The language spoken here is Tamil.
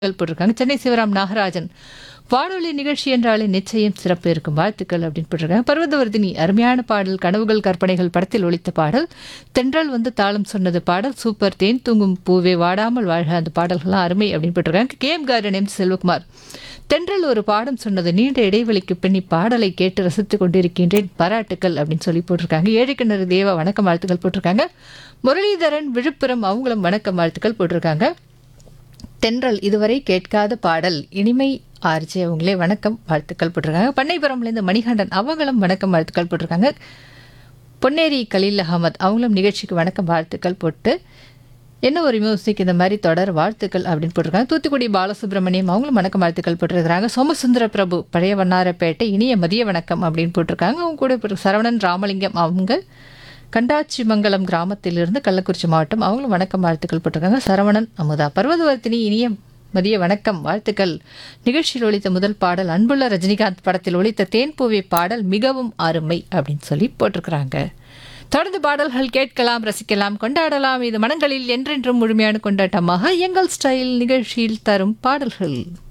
போட்டிருக்காங்க சென்னை சிவராம் நாகராஜன் வானொலி நிகழ்ச்சி என்றாலே நிச்சயம் சிறப்பு இருக்கும் வாழ்த்துக்கள் அப்படின்னு போட்டிருக்காங்க பர்வதவர்தினி அருமையான பாடல் கனவுகள் கற்பனைகள் படத்தில் ஒலித்த பாடல் தென்றல் வந்து தாளம் சொன்னது பாடல் சூப்பர் தேன் தூங்கும் பூவே வாடாமல் வாழ்க அந்த பாடல்கள்லாம் அருமை அப்படின்னு போட்டிருக்காங்க கேம் கார்டன் எம் செல்வகுமார் தென்றல் ஒரு பாடம் சொன்னது நீண்ட இடைவெளிக்கு பின் பாடலை கேட்டு ரசித்துக் கொண்டிருக்கின்றேன் பாராட்டுக்கள் அப்படின்னு சொல்லி போட்டிருக்காங்க ஏழைக்கிணறு தேவா வணக்கம் வாழ்த்துக்கள் போட்டிருக்காங்க முரளிதரன் விழுப்புரம் அவங்களும் வணக்கம் வாழ்த்துக்கள் போட்டிருக்காங்க தென்றல் இதுவரை கேட்காத பாடல் இனிமை ஆர்ஜே அவங்களே வணக்கம் வாழ்த்துக்கள் போட்டிருக்காங்க பண்ணைபுரம்லேருந்து மணிகண்டன் அவங்களும் வணக்கம் வாழ்த்துக்கள் போட்டிருக்காங்க பொன்னேரி கலீல் அகமத் அவங்களும் நிகழ்ச்சிக்கு வணக்கம் வாழ்த்துக்கள் போட்டு என்ன ஒரு மியூசிக் இந்த மாதிரி தொடர் வாழ்த்துக்கள் அப்படின்னு போட்டிருக்காங்க தூத்துக்குடி பாலசுப்ரமணியம் அவங்களும் வணக்கம் வாழ்த்துக்கள் போட்டிருக்கிறாங்க சோமசுந்தர பிரபு பழைய வண்ணாரப்பேட்டை இனிய மதிய வணக்கம் அப்படின்னு போட்டிருக்காங்க அவங்க கூட இப்போ சரவணன் ராமலிங்கம் அவங்க கண்டாச்சிமங்கலம் கிராமத்திலிருந்து கள்ளக்குறிச்சி மாவட்டம் அவங்களும் வணக்கம் வாழ்த்துக்கள் போட்டிருக்காங்க சரவணன் அமுதா பர்வதவர்த்தினி இனிய மதிய வணக்கம் வாழ்த்துக்கள் நிகழ்ச்சியில் ஒலித்த முதல் பாடல் அன்புள்ள ரஜினிகாந்த் படத்தில் ஒலித்த தேன்பூவி பாடல் மிகவும் அருமை அப்படின்னு சொல்லி போட்டிருக்கிறாங்க தொடர்ந்து பாடல்கள் கேட்கலாம் ரசிக்கலாம் கொண்டாடலாம் இது மனங்களில் என்றென்றும் முழுமையான கொண்டாட்டமாக எங்கள் ஸ்டைல் நிகழ்ச்சியில் தரும் பாடல்கள்